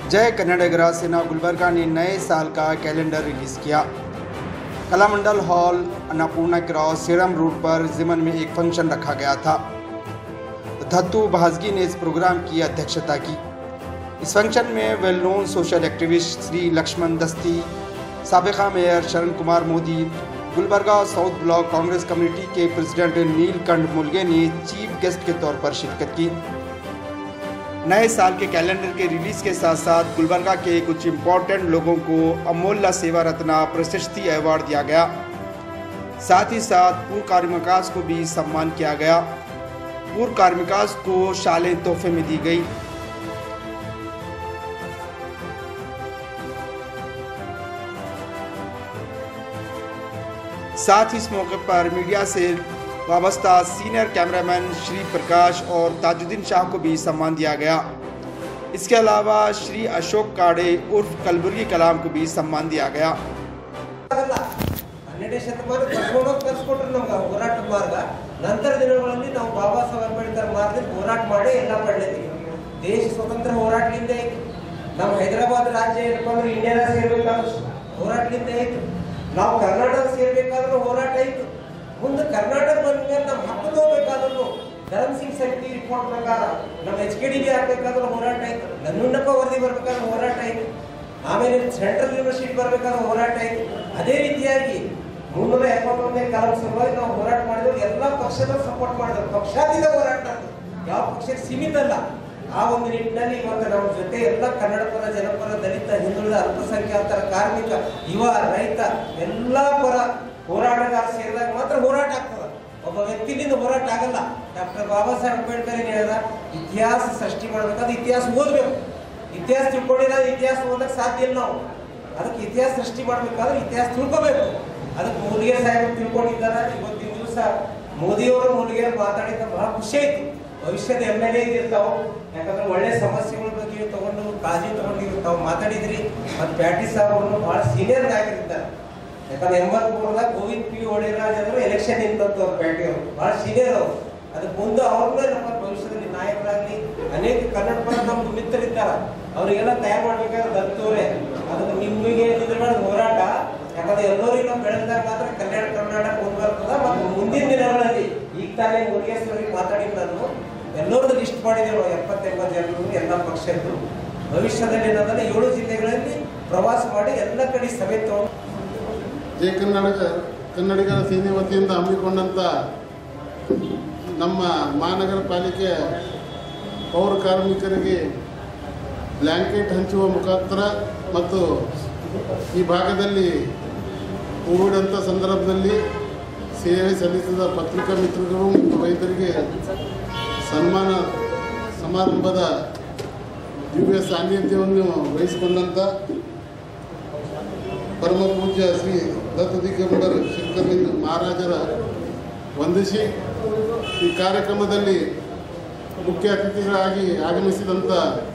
जय कन्नड़गरा सेना गुलबर्गा ने नए साल का कैलेंडर रिलीज़ किया कलामंडल हॉल अन्नपूर्णा क्रॉस सीरम रोड पर जिमन में एक फंक्शन रखा गया था धत्तू भाजगी ने इस प्रोग्राम की अध्यक्षता की इस फंक्शन में well known social activist Shri Laxman Dasti सबका mayor Sharan Kumar Modi Gulbarga south block Congress committee के प्रेसिडेंट नीलकंठ मुलगे ने चीफ गेस्ट के तौर पर शिरकत की नए साल के कैलेंडर के रिलीज के साथ साथ गुलबर्गा के कुछ इम्पोर्टेंट लोगों को अमोल्ला सेवा रत्ना प्रशस्ति अवार्ड दिया गया साथ ही साथ पूर्व कार्मिकास को भी सम्मान किया गया पूर्व कार्मिकास को शालें तोहफे में दी गई साथ ही इस मौके पर मीडिया से वाबस्ता सीनियर कैमरामैन श्री प्रकाश और ताजुद्दीन शाह को भी सम्मान दिया गया इसके अलावा श्री अशोक काड़े उर्फ कलबुर्गी कलाम को भी सम्मान दिया गया ಆಗಲ್ಲ ಹನ್ನೆರಡನೇ ಶತಮಾನ ಕರ್ಕೊಂಡೋಗಿ ಕರ್ಸ್ಕೊಟ್ರು ನಮ್ಗೆ ಆ ಹೋರಾಟದ ಮಾರ್ಗ ನಂತರ ದಿನಗಳಲ್ಲಿ ನಾವು ಬಾಬಾ ಸಾಹೇಬ್ ಅಂಬೇಡ್ಕರ್ ಮಾರ್ಗದಲ್ಲಿ ಹೋರಾಟ ಮಾಡಿ ಎಲ್ಲ ಪಡ್ಲತ್ತೀವಿ ದೇಶ ಸ್ವತಂತ್ರ ಹೋರಾಟದಿಂದ ಐತಿ ನಮ್ಮ ಹೈದರಾಬಾದ್ ರಾಜ್ಯ ಏನಪ್ಪ ಅಂದ್ರೆ ಇಂಡಿಯಾದ ಸೇರ್ಬೇಕಾದ್ರು ಹೋರಾಟದಿಂದ ಐತು ನಾವು ಕರ್ನಾಟಕ ಸೇರ್ಬೇಕಾದ್ರೂ ಹೋರಾಟ ಐತು ಮುಂದೆ ಕರ್ನಾಟಕ ಬಂದ್ಮೇಲೆ ನಮ್ಮ ಹಕ್ಕು ತಗೋಬೇಕಾದ್ರೂ ಧರ್ಮ್ ಸಿಂಗ್ ಸಮಿತಿ ರಿಪೋರ್ಟ್ ಪ್ರಕಾರ ನಮ್ಮ ಎಚ್ ಕೆ ಡಿಗೆ ಆಗ್ಬೇಕಾದ್ರೂ ಹೋರಾಟ ಆಯ್ತು ನನ್ನಣ್ಣಪ್ಪ ವರದಿ ಬರ್ಬೇಕಾದ್ರೆ ಹೋರಾಟ ಆಯ್ತು ಆಮೇಲೆ ಸೆಂಟ್ರಲ್ ಯೂನಿವರ್ಸಿಟಿ ಬರ್ಬೇಕಾದ್ರೆ ಹೋರಾಟ ಆಯ್ತು ಅದೇ ರೀತಿಯಾಗಿ ಮುನ್ನೂರ ಎಪ್ಪತ್ತೊಂದನೇ ಕಾಲದ ಸಲುವಾಗಿ ನಾವು ಹೋರಾಟ ಮಾಡಿದ್ರು ಎಲ್ಲ ಪಕ್ಷದ ಸಪೋರ್ಟ್ ಮಾಡಿದ್ರು ಪಕ್ಷಾತೀತ ಹೋರಾಟ ಅದು. ಯಾವ ಪಕ್ಷಕ್ಕೆ ಸೀಮಿತ ಅಲ್ಲ ಆ ಒಂದು ನಿಟ್ಟಿನಲ್ಲಿ ಇವತ್ತು ನಮ್ಮ ಜೊತೆ ಎಲ್ಲ ಕನ್ನಡ ಪರ ಜನಪರ ದಲಿತ ಹಿಂದುಳಿದ ಅಲ್ಪಸಂಖ್ಯಾತರ ಕಾರ್ಮಿಕ ಯುವ ರೈತ ಎಲ್ಲ ಪರ ಹೋರಾಟಗಾರ ಸೇರಿದಾಗ ಮಾತ್ರ ಹೋರಾಟ ಆಗ್ತದೆ ಒಬ್ಬ ವ್ಯಕ್ತಿಯಿಂದ ಹೋರಾಟ ಆಗಲ್ಲ ಡಾಕ್ಟರ್ ಬಾಬಾ ಸಾಹೇಬ್ ಅಂಬೇಡ್ಕರ್ ಏನ್ ಹೇಳಿದ ಇತಿಹಾಸ ಸೃಷ್ಟಿ ಮಾಡ್ಬೇಕಾದ್ರೆ ಇತಿಹಾಸ ಓದ್ಬೇಕು ಇತಿಹಾಸ ತಿಳ್ಕೊಂಡಿಲ್ಲ ಇತಿಹಾಸ ಓದಕ್ ಸಾಧ್ಯ ಇಲ್ಲ ನಾವು ಅದಕ್ಕೆ ಇತಿಹಾಸ ಸೃಷ್ಟಿ ಮಾಡ್ಬೇಕಾದ್ರೆ ಇತಿಹಾಸ ತಿಳ್ಕೋಬೇಕು ಅದಕ್ಕೆ ಮೂಲಿಗೆ ಸಾಹೇಬ್ ತಿಳ್ಕೊಂಡಿದ್ದಾರೆ ಇವತ್ತಿನ ದಿವಸ ಮೋದಿಯವರು ಮೂಲಿಗೆ ಮಾತಾಡಿದ ಬಹಳ ಖುಷಿ ಆಯ್ತು ಭವಿಷ್ಯದ ಎಮ್ ಎಲ್ ಎ ಇರ್ತಾವ ಯಾಕಂದ್ರೆ ಒಳ್ಳೆ ಸಮಸ್ಯೆಗಳ ಬಗ್ಗೆ ತಗೊಂಡು ಕಾಳಜಿ ತಗೊಂಡು ತಾವು ಮಾತಾಡಿದ್ರಿ ಮತ್ತು ಪ್ಯಾಟಿ ಸಾಹೇಬ್ ಬಹಳ ಸೀನಿಯರ್ ನಾಯಕರಿದ್ದಾರೆ ಯಾಕಂದ್ರೆ ಎಂಬತ್ ಮೂರದಾಗ ಗೋವಿಂದ್ ಪಿ ಒಡೆಯರಾಜ್ ಅಂದ್ರೆ ಎಲೆಕ್ಷನ್ ನಿಂತದ್ದು ಅವ್ರ ಪ್ಯಾಟಿ ಅವರು ಬಹಳ ಸೀನಿಯರ್ ಅವರು ಅದಕ್ಕೆ ಮುಂದೆ ಅವ್ರನ್ನೇ ನಮ್ಮ ಭವಿಷ್ಯದಲ್ಲಿ ನಾಯಕರಾಗಲಿ ಅನೇಕ ಕನ್ನಡ ಪರ ನಮ್ಮ ಮಿತ್ರರಿದ್ದಾರ ಅವರಿಗೆಲ್ಲ ತಯಾರು ಮಾಡ್ಬೇಕಾದ್ರೆ ದತ್ತವ್ರೆ ಅದಕ್ಕೆ ನಿಮಗೆ ನಿಂತ್ಕೊಂಡ ಹೋರಾಟ ಯಾಕಂದ್ರೆ ಎಲ್ಲರಿಗೂ ನಾವು ಬೆಳೆದಾಗ ಮಾತ್ರ ಕಲ್ಯಾಣ ಕರ್ನಾಟಕ ಮುಂದೆ ಬರ್ತದ ಮತ್ತು ಮುಂದಿನ ದಿನಗಳಲ್ಲಿ ಈಗ ತಾನೇ ಮುರುಗೇಶ್ವರಿಗೆ ಮಾತಾಡಿ ನಾನು ಎಲ್ಲರದ್ದು ಲಿಸ್ಟ್ ಮಾಡಿದ್ದೇವೆ ಎಪ್ಪತ್ತೆಂಬತ್ತು ಜನರು ಎಲ್ಲ ಪಕ್ಷದ್ದು ಭವಿಷ್ಯದಲ್ಲಿ ಏನಂದ್ರೆ ಏಳು ಜಿಲ್ಲೆಗಳಲ್ಲಿ ಪ್ರವಾಸ ಮಾಡಿ ಎಲ್ಲ ಕಡೆ ಸಭೆ ತಗೊಂಡು ಜಯ ಕನ್ನಡ ಕನ್ನಡಿಗರ ಸೇನೆ ವತಿಯಿಂದ ಹಮ್ಮಿಕೊಂಡಂಥ ನಮ್ಮ ಮಹಾನಗರ ಪಾಲಿಕೆ ಪೌರ ಕಾರ್ಮಿಕರಿಗೆ ಬ್ಲ್ಯಾಂಕೆಟ್ ಹಂಚುವ ಮುಖಾಂತರ ಮತ್ತು ಈ ಭಾಗದಲ್ಲಿ ಕೋವಿಡ್ ಅಂತ ಸಂದರ್ಭದಲ್ಲಿ ಸೇವೆ ಸಲ್ಲಿಸಿದ ಪತ್ರಿಕಾ ಮಿತ್ರರು ಮತ್ತು ವೈದ್ಯರಿಗೆ ಸನ್ಮಾನ ಸಮಾರಂಭದ ದಿವ್ಯ ಸಾನ್ನಿಧ್ಯವನ್ನು ವಹಿಸಿಕೊಂಡಂಥ ಪರಮ ಪೂಜ್ಯ ಶ್ರೀ ದತ್ತ ದಿಗಂಬರ ಶಂಕರಲಿಂಗ ಮಹಾರಾಜರ ವಂದಿಸಿ ಈ ಕಾರ್ಯಕ್ರಮದಲ್ಲಿ ಮುಖ್ಯ ಅತಿಥಿಗಳಾಗಿ ಆಗಮಿಸಿದಂಥ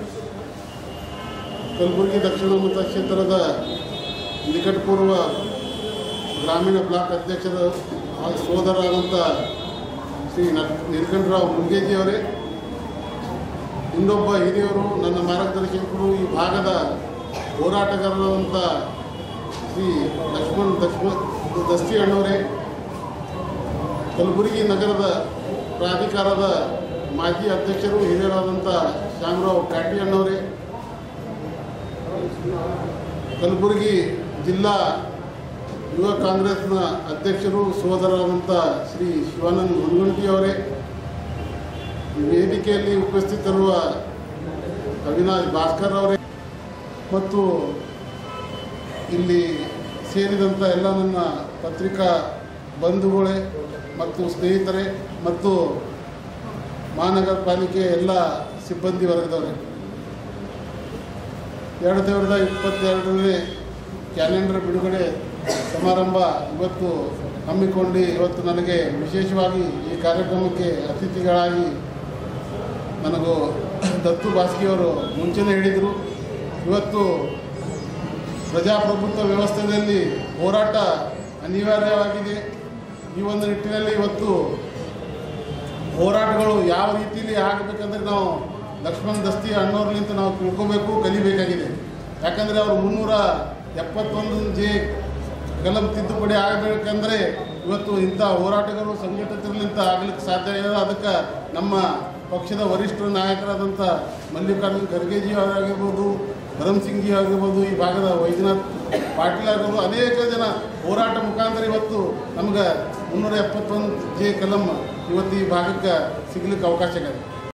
ಕಲಬುರಗಿ ದಕ್ಷಿಣ ಮತಕ್ಷೇತ್ರದ ನಿಕಟಪೂರ್ವ ಗ್ರಾಮೀಣ ಬ್ಲಾಕ್ ಅಧ್ಯಕ್ಷರ ಹಾಗೂ ಸೋದರರಾದಂಥ ಶ್ರೀ ನ- ನೀಲಕಂಠರಾವ್ ಮುನ್ಗೇಜಿಯವರೇ ಇನ್ನೊಬ್ಬ ಹಿರಿಯವರು ನನ್ನ ಮಾರ್ಗದರ್ಶಕರು ಈ ಭಾಗದ ಹೋರಾಟಗಾರರಾದಂಥ ಶ್ರೀ ಲಕ್ಷ್ಮಣ್ ಲಕ್ಷ್ಮಣ್ ದಸ್ತಿ ಅಣ್ಣವರೇ ಕಲಬುರಗಿ ನಗರದ ಪ್ರಾಧಿಕಾರದ ಮಾಜಿ ಅಧ್ಯಕ್ಷರು ಹಿರಿಯರಾದಂಥ ಶ್ಯಾಮರಾವ್ ಪ್ಯಾಟಿ ಅಣ್ಣವರೇ ಕಲಬುರಗಿ ಜಿಲ್ಲಾ ಯುವ ಕಾಂಗ್ರೆಸ್ನ ಅಧ್ಯಕ್ಷರು ಸೋದರರಾದಂಥ ಶ್ರೀ ಶಿವಾನಂದ್ ಮುನ್ಗುಂಟಿಯವರೇ ಈ ವೇದಿಕೆಯಲ್ಲಿ ಉಪಸ್ಥಿತರಿರುವ ಅವಿನಾಶ್ ಭಾಸ್ಕರ್ ಅವರೇ ಮತ್ತು ಇಲ್ಲಿ ಸೇರಿದಂಥ ಎಲ್ಲ ನನ್ನ ಪತ್ರಿಕಾ ಬಂಧುಗಳೇ ಮತ್ತು ಸ್ನೇಹಿತರೆ ಮತ್ತು ಮಹಾನಗರ ಪಾಲಿಕೆ ಎಲ್ಲ ಸಿಬ್ಬಂದಿ ವರ್ಗದವರೇ ಎರಡು ಸಾವಿರದ ಇಪ್ಪತ್ತೆರಡನೇ ಕ್ಯಾಲೆಂಡರ್ ಬಿಡುಗಡೆ ಸಮಾರಂಭ ಇವತ್ತು ಹಮ್ಮಿಕೊಂಡು ಇವತ್ತು ನನಗೆ ವಿಶೇಷವಾಗಿ ಈ ಕಾರ್ಯಕ್ರಮಕ್ಕೆ ಅತಿಥಿಗಳಾಗಿ ನನಗೂ ದತ್ತು ಬಾಸ್ಕಿಯವರು ಮುಂಚೆನೇ ಹೇಳಿದರು ಇವತ್ತು ಪ್ರಜಾಪ್ರಭುತ್ವ ವ್ಯವಸ್ಥೆಯಲ್ಲಿ ಹೋರಾಟ ಅನಿವಾರ್ಯವಾಗಿದೆ ಈ ಒಂದು ನಿಟ್ಟಿನಲ್ಲಿ ಇವತ್ತು ಹೋರಾಟಗಳು ಯಾವ ರೀತಿಯಲ್ಲಿ ಆಗಬೇಕಂದ್ರೆ ನಾವು ಲಕ್ಷ್ಮಣ್ ದಸ್ತಿ ಅಣ್ಣವ್ರಲಿಂತ ನಾವು ತಿಳ್ಕೊಬೇಕು ಕಲಿಬೇಕಾಗಿದೆ ಯಾಕಂದರೆ ಅವರು ಮುನ್ನೂರ ಎಪ್ಪತ್ತೊಂದು ಜೆ ಕಲಂ ತಿದ್ದುಪಡಿ ಆಗಬೇಕಂದ್ರೆ ಇವತ್ತು ಇಂಥ ಹೋರಾಟಗಾರರು ಸಂಘಟಿತರಲಿಂತ ಆಗ್ಲಿಕ್ಕೆ ಸಾಧ್ಯ ಇಲ್ಲ ಅದಕ್ಕೆ ನಮ್ಮ ಪಕ್ಷದ ವರಿಷ್ಠ ನಾಯಕರಾದಂಥ ಮಲ್ಲಿಕಾರ್ಜುನ್ ಖರ್ಗೆಜಿ ಅವರಾಗಿರ್ಬೋದು ಧರಮ್ ಸಿಂಗ್ ಜಿ ಆಗಿರ್ಬೋದು ಈ ಭಾಗದ ವೈದ್ಯನಾಥ್ ಪಾಟೀಲ್ ಆಗಿರ್ಬೋದು ಅನೇಕ ಜನ ಹೋರಾಟ ಮುಖಾಂತರ ಇವತ್ತು ನಮ್ಗೆ ಮುನ್ನೂರ ಎಪ್ಪತ್ತೊಂದು ಜೆ ಕಲಂ ಇವತ್ತು ಈ ಭಾಗಕ್ಕೆ ಸಿಗ್ಲಿಕ್ಕೆ ಅವಕಾಶ ಆಗಿದೆ